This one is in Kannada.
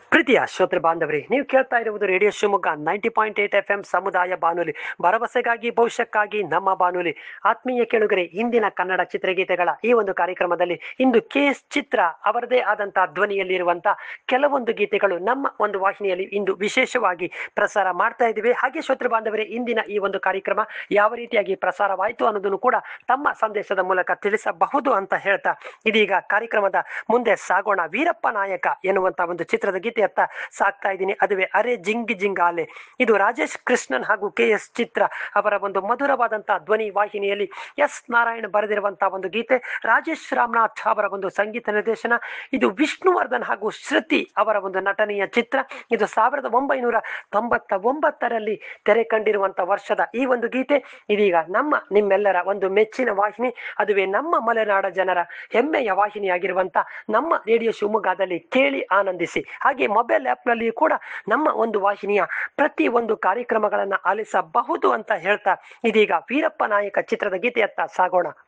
ಪ್ರೀತಿಯ ಶ್ರೋತೃ ಬಾಂಧವರೇ ನೀವು ಕೇಳ್ತಾ ಇರುವುದು radio Shivamogga ninety point eight F M ಸಮುದಾಯ ಬಾನುಲಿ ಭರವಸೆಗಾಗಿ ಭವಿಷ್ಯಕ್ಕಾಗಿ ನಮ್ಮ ಬಾನುಲಿ ಆತ್ಮೀಯ ಕೇಳುಗರೆ ಇಂದಿನ ಕನ್ನಡ ಚಿತ್ರಗೀತೆಗಳ ಈ ಒಂದು ಕಾರ್ಯಕ್ರಮದಲ್ಲಿ ಇಂದು ಕೆ ಎಸ್ ಚಿತ್ರ ಅವರದೇ ಆದಂತಹ ಧ್ವನಿಯಲ್ಲಿರುವಂತಹ ಕೆಲವೊಂದು ಗೀತೆಗಳು ನಮ್ಮ ಒಂದು ವಾಹಿನಿಯಲ್ಲಿ ಇಂದು ವಿಶೇಷವಾಗಿ ಪ್ರಸಾರ ಮಾಡ್ತಾ ಇದ್ದೀವಿ ಹಾಗೆ ಶ್ರೋತೃ ಬಾಂಧವರೇ ಇಂದಿನ ಈ ಒಂದು ಕಾರ್ಯಕ್ರಮ ಯಾವ ರೀತಿಯಾಗಿ ಪ್ರಸಾರವಾಯಿತು ಅನ್ನೋದನ್ನು ಕೂಡ ತಮ್ಮ ಸಂದೇಶದ ಮೂಲಕ ತಿಳಿಸಬಹುದು ಅಂತ ಹೇಳ್ತಾ ಇದೀಗ ಕಾರ್ಯಕ್ರಮದ ಮುಂದೆ ಸಾಗೋಣ ವೀರಪ್ಪ ನಾಯಕ ಎನ್ನುವಂತ ಒಂದು ಚಿತ್ರದ ಗೀತೆಯತ್ತ ಸಾಕ್ತಾ ಇದ್ದೀನಿ ಅದುವೇ ಅರೆ ಜಿಂಗಿ ಜಿಂಗಾಲೆ ಇದು ರಾಜೇಶ್ ಕೃಷ್ಣನ್ ಹಾಗೂ ಕೆ ಎಸ್ ಚಿತ್ರ ಅವರ ಒಂದು ಮಧುರವಾದಂತಹ ಧ್ವನಿ ವಾಹಿನಿಯಲ್ಲಿ ಎಸ್ ನಾರಾಯಣ್ ಬರೆದಿರುವಂತಹ ಒಂದು ಗೀತೆ ರಾಜೇಶ್ ರಾಮನಾಥ್ ಅವರ ಒಂದು ಸಂಗೀತ ನಿರ್ದೇಶನ ಇದು ವಿಷ್ಣುವರ್ಧನ್ ಹಾಗೂ ಶ್ರುತಿ ಅವರ ಒಂದು ನಟನೆಯ ಚಿತ್ರ ಇದು ಸಾವಿರದ ಒಂಬೈನೂರ ತೊಂಬತ್ತ ಒಂಬತ್ತರಲ್ಲಿ ತೆರೆ ಕಂಡಿರುವಂತಹ ವರ್ಷದ ಈ ಒಂದು ಗೀತೆ ಇದೀಗ ನಮ್ಮ ನಿಮ್ಮೆಲ್ಲರ ಒಂದು ಮೆಚ್ಚಿನ ವಾಹಿನಿ ಅದುವೇ ನಮ್ಮ ಮಲೆನಾಡ ಜನರ ಹೆಮ್ಮೆಯ ವಾಹಿನಿಯಾಗಿರುವಂತ ನಮ್ಮ ರೇಡಿಯೋ ಶಿವಮೊಗ್ಗದಲ್ಲಿ ಕೇಳಿ ಆನಂದಿಸಿ ಹಾಗೆ ಮೊಬೈಲ್ ಆ್ಯಪ್ನಲ್ಲಿಯೂ ಕೂಡ ನಮ್ಮ ಒಂದು ವಾಹಿನಿಯ ಪ್ರತಿ ಒಂದು ಕಾರ್ಯಕ್ರಮಗಳನ್ನ ಆಲಿಸಬಹುದು ಅಂತ ಹೇಳ್ತಾ ಇದೀಗ ವೀರಪ್ಪ ನಾಯಕ ಚಿತ್ರದ ಗೀತೆಯತ್ತ ಸಾಗೋಣ